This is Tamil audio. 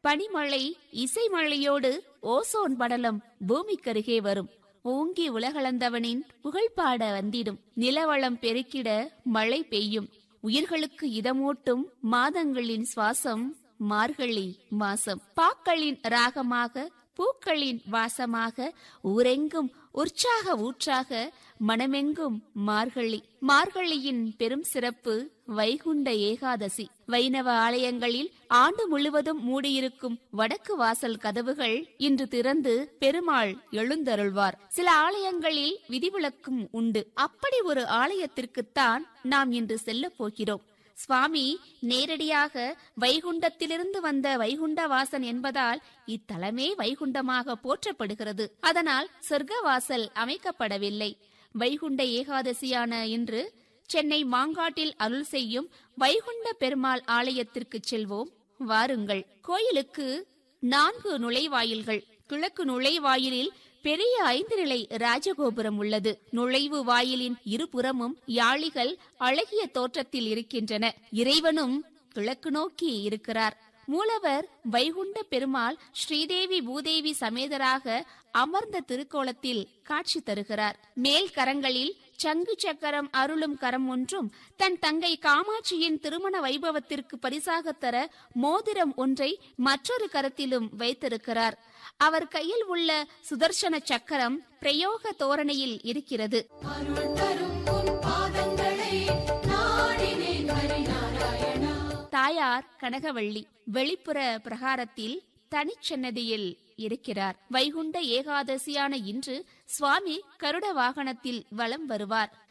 பனிமழை இசைமழையோடு ஓசோன் படலம் பூமிக்கருகே வரும் ஓங்கி உலகளந்தவனின் புகழ்பாட வந்திடும் நிலவளம் பெருக்கிட மழை பெய்யும் உயிர்களுக்கு இதமூட்டும் மாதங்களின் சுவாசம் மார்கழி மாசம் பாக்களின் ராகமாக பூக்களின் வாசமாக ஊரெங்கும் உற்சாக ஊற்றாக மனமெங்கும் மார்கழி மார்கழியின் பெரும் சிறப்பு வைகுண்ட ஏகாதசி வைணவ ஆலயங்களில் ஆண்டு முழுவதும் மூடியிருக்கும் வடக்கு வாசல் கதவுகள் இன்று திறந்து பெருமாள் எழுந்தருள்வார் சில ஆலயங்களில் விதிவிலக்கும் உண்டு அப்படி ஒரு ஆலயத்திற்குத்தான் நாம் இன்று செல்லப் போகிறோம் சுவாமி நேரடியாக வைகுண்டத்திலிருந்து வந்த வைகுண்டவாசன் என்பதால் இத்தலமே வைகுண்டமாக போற்றப்படுகிறது அதனால் சொர்க்கவாசல் அமைக்கப்படவில்லை வைகுண்ட ஏகாதசியான இன்று சென்னை மாங்காட்டில் அருள் செய்யும் வைகுண்ட பெருமாள் ஆலயத்திற்கு செல்வோம் வாருங்கள் கோயிலுக்கு நான்கு நுழைவாயில்கள் கிழக்கு நுழைவாயிலில் பெரிய ஐந்து நிலை ராஜகோபுரம் உள்ளது நுழைவு வாயிலின் இருபுறமும் யாளிகள் அழகிய தோற்றத்தில் இருக்கின்றன இறைவனும் கிழக்கு நோக்கி இருக்கிறார் மூலவர் வைகுண்ட பெருமாள் ஸ்ரீதேவி பூதேவி சமேதராக அமர்ந்த திருக்கோலத்தில் காட்சி தருகிறார் மேல் கரங்களில் சங்கு சக்கரம் அருளும் கரம் ஒன்றும் தன் தங்கை காமாட்சியின் திருமண வைபவத்திற்கு பரிசாக தர மோதிரம் ஒன்றை மற்றொரு கரத்திலும் வைத்திருக்கிறார் அவர் கையில் உள்ள சுதர்சன சக்கரம் பிரயோக தோரணையில் இருக்கிறது அருள் தரும் உன் பாதங்களை நாடினேன் ஹரிநாராயணா தாயார் கனகவள்ளி வெளிப்புற பிரகாரத்தில் தனிச்சன்னதியில் இருக்கிறார் வைகுண்ட ஏகாதசியான இன்று சுவாமி கருட வாகனத்தில் வலம் வருவார்